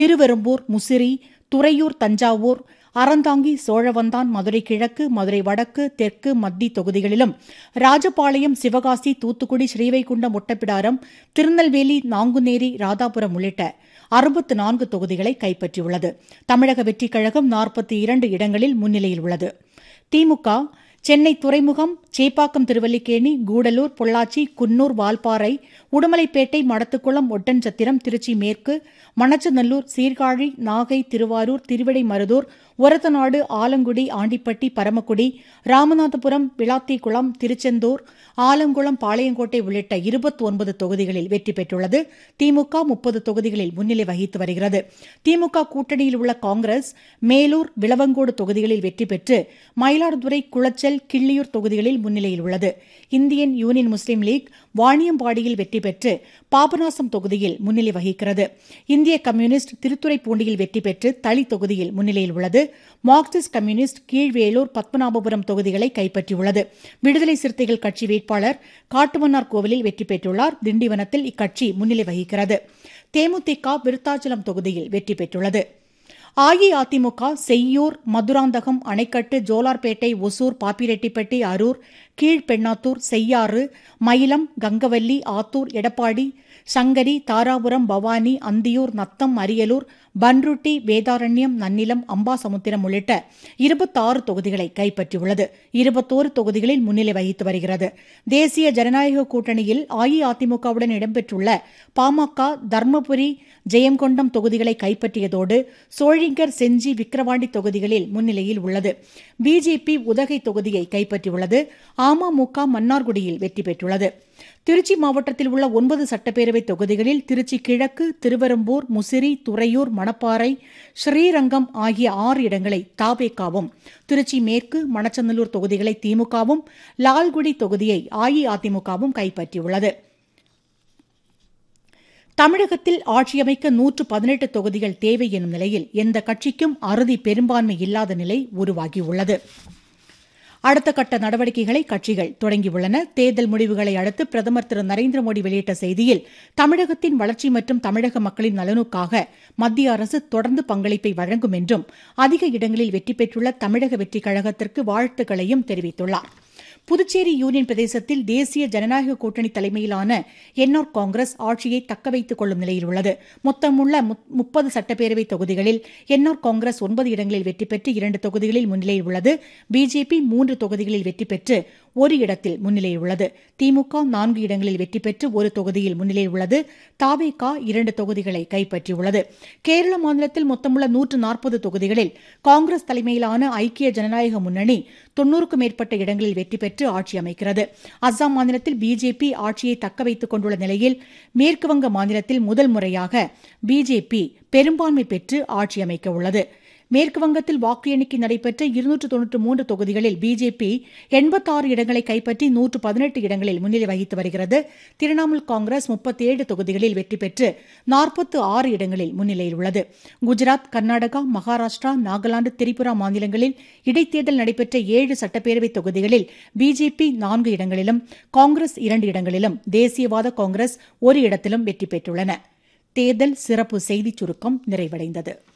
திருவெரும்பூர் முசிறி துறையூர் தஞ்சாவூர் அறந்தாங்கி சோழவந்தான் மதுரை கிழக்கு மதுரை வடக்கு தெற்கு மத்தி தொகுதிகளிலும் ராஜபாளையம் சிவகாசி தூத்துக்குடி ஸ்ரீவைகுண்டம் ஒட்டப்பிடாரம் திருநெல்வேலி நாங்குநேரி ராதாபுரம் உள்ளிட்ட அறுபத்து நான்கு தொகுதிகளை கைப்பற்றியுள்ளது தமிழக வெற்றிக் கழகம் நாற்பத்தி இரண்டு இடங்களில் முன்னிலையில் உள்ளது திமுக சென்னை துறைமுகம் சேப்பாக்கம் திருவல்லிக்கேணி கூடலூர் பொள்ளாச்சி குன்னூர் வால்பாறை உடுமலைப்பேட்டை மடத்துக்குளம் ஒட்டன்சத்திரம் திருச்சி மேற்கு மணச்சநல்லூர் சீர்காழி நாகை திருவாரூர் திருவிடைமருதூர் ஒரத்தநாடு ஆலங்குடி ஆண்டிப்பட்டி பரமக்குடி ராமநாதபுரம் விளாத்திக்குளம் திருச்செந்தூர் ஆலங்குளம் பாளையங்கோட்டை உள்ளிட்ட இருபத்தி ஒன்பது தொகுதிகளில் வெற்றி பெற்றுள்ளது திமுக முப்பது தொகுதிகளில் முன்னிலை வகித்து வருகிறது திமுக கூட்டணியில் உள்ள காங்கிரஸ் மேலூர் விளவங்கோடு தொகுதிகளில் வெற்றி பெற்று மயிலாடுதுறை குளச்சல் கிள்ளியூர் தொகுதிகளில் முன்னிலையில் உள்ளது இந்தியன் யூனியன் முஸ்லீம் லீக் வாணியம்பாடியில் வெற்றி பெற்று பாபநாசம் தொகுதியில் முன்னிலை வகிக்கிறது இந்திய கம்யூனிஸ்ட் திருத்துறைப்பூண்டியில் வெற்றி பெற்று தளி தொகுதியில் முன்னிலையில் உள்ளது மார்க்சிஸ்ட் கம்யூனிஸ்ட் கீழ்வேலூர் பத்மநாபபுரம் தொகுதிகளை கைப்பற்றியுள்ளது விடுதலை சிறுத்தைகள் கட்சி வேட்பாளர் காட்டுமன்னார் கோவிலில் வெற்றி பெற்றுள்ளார் திண்டிவனத்தில் இக்கட்சி முன்னிலை வகிக்கிறது தேமுதிக விருத்தாச்சலம் தொகுதியில் வெற்றி பெற்றுள்ளது அஇஅதிமுக செய்யூர் மதுராந்தகம் அணைக்கட்டு ஜோலார்பேட்டை ஒசூர் பாப்பிரெட்டிப்பட்டி அரூர் கீழ்பெண்ணாத்தூர் செய்யாறு மயிலம் கங்கவல்லி ஆத்தூர் எடப்பாடி சங்கரி தாராபுரம் பவானி அந்தியூர் நத்தம் அரியலூர் பன்ருட்டி வேதாரண்யம் நன்னிலம் அம்பாசமுத்திரம் உள்ளிட்ட இருபத்தாறு தொகுதிகளை கைப்பற்றியுள்ளது இருபத்தோரு தொகுதிகளில் முன்னிலை வகித்து வருகிறது தேசிய ஜனநாயக கூட்டணியில் அஇஅதிமுகவுடன் இடம்பெற்றுள்ள பாமக தர்மபுரி ஜெயங்கொண்டம் தொகுதிகளை கைப்பற்றியதோடு சோழிங்கர் செஞ்சி விக்கிரவாண்டி தொகுதிகளில் முன்னிலையில் உள்ளது பிஜேபி உதகை தொகுதியை கைப்பற்றியுள்ளது அமமுக மன்னார்குடியில் வெற்றி பெற்றுள்ளது திருச்சி மாவட்டத்தில் உள்ள ஒன்பது சட்டப்பேரவை தொகுதிகளில் திருச்சி கிழக்கு திருவெரும்பூர் முசிறி துறையூர் மணப்பாறை ஸ்ரீரங்கம் ஆகிய ஆறு இடங்களை தாவேக்காவும் திருச்சி மேற்கு மணச்சநல்லூர் தொகுதிகளை திமுகவும் லால்குடி தொகுதியை அஇஅதிமுகவும் கைப்பற்றியுள்ளது தமிழகத்தில் ஆட்சியமைக்க நூற்று பதினெட்டு தொகுதிகள் தேவை எனும் நிலையில் எந்த கட்சிக்கும் அறுதி பெரும்பான்மை இல்லாத நிலை உருவாகியுள்ளது அடுத்த கட்ட நடவடிக்கைகளை கட்சிகள் தொடங்கியுள்ளன தேர்தல் முடிவுகளை அடுத்து பிரதமர் திரு நரேந்திர மோடி வெளியிட்ட செய்தியில் தமிழகத்தின் வளர்ச்சி மற்றும் தமிழக மக்களின் நலனுக்காக மத்திய அரசு தொடர்ந்து பங்களிப்பை வழங்கும் என்றும் அதிக இடங்களில் வெற்றி பெற்றுள்ள தமிழக வெற்றிக் கழகத்திற்கு வாழ்த்துக்களையும் தெரிவித்துள்ளார் புதுச்சேரி யூனியன் பிரதேசத்தில் தேசிய ஜனநாயக கூட்டணி தலைமையிலான என்ஆர் காங்கிரஸ் ஆட்சியை தக்கவைத்துக் கொள்ளும் நிலையில் உள்ளது மொத்தமுள்ள முப்பது சட்டப்பேரவை தொகுதிகளில் என்ஆர் காங்கிரஸ் ஒன்பது இடங்களில் வெற்றி பெற்று இரண்டு தொகுதிகளில் முன்னிலையில் உள்ளது பிஜேபி மூன்று தொகுதிகளில் வெற்றி பெற்று ஒரு இடத்தில் முன்னிலையில் உள்ளது திமுக நான்கு இடங்களில் வெற்றி பெற்று ஒரு தொகுதியில் முன்னிலையில் உள்ளது தாவேகா இரண்டு தொகுதிகளை கைப்பற்றியுள்ளது கேரள மாநிலத்தில் மொத்தமுள்ள நூற்று நாற்பது தொகுதிகளில் காங்கிரஸ் தலைமையிலான ஐக்கிய ஜனநாயக முன்னணி தொன்னூறுக்கும் மேற்பட்ட இடங்களில் வெற்றி பெற்று ஆட்சி அமைக்கிறது அஸ்ஸாம் மாநிலத்தில் பிஜேபி ஆட்சியை தக்க வைத்துக் கொண்டுள்ள நிலையில் மேற்குவங்க மாநிலத்தில் முதல் முறையாக பிஜேபி பெரும்பான்மை பெற்று ஆட்சி அமைக்க உள்ளது மேற்குவங்கத்தில் வாக்கு எண்ணிக்கை நடைபெற்ற இருநூற்று தொன்னூற்று மூன்று தொகுதிகளில் பிஜேபி எண்பத்தாறு இடங்களை கைப்பற்றி நூற்று பதினெட்டு இடங்களில் முன்னிலை வகித்து வருகிறது திரிணாமுல் காங்கிரஸ் முப்பத்தேழு தொகுதிகளில் வெற்றி பெற்று நாற்பத்து ஆறு இடங்களில் முன்னிலையில் உள்ளது குஜராத் கர்நாடகா மகாராஷ்டிரா நாகாலாந்து திரிபுரா மாநிலங்களில் இடைத்தேர்தல் நடைபெற்ற ஏழு சட்டப்பேரவை தொகுதிகளில் பிஜேபி நான்கு இடங்களிலும் காங்கிரஸ் இரண்டு இடங்களிலும் தேசியவாத காங்கிரஸ் ஒரு இடத்திலும் வெற்றி பெற்றுள்ளன தேர்தல் சிறப்பு செய்திச் சுருக்கம் நிறைவடைந்தது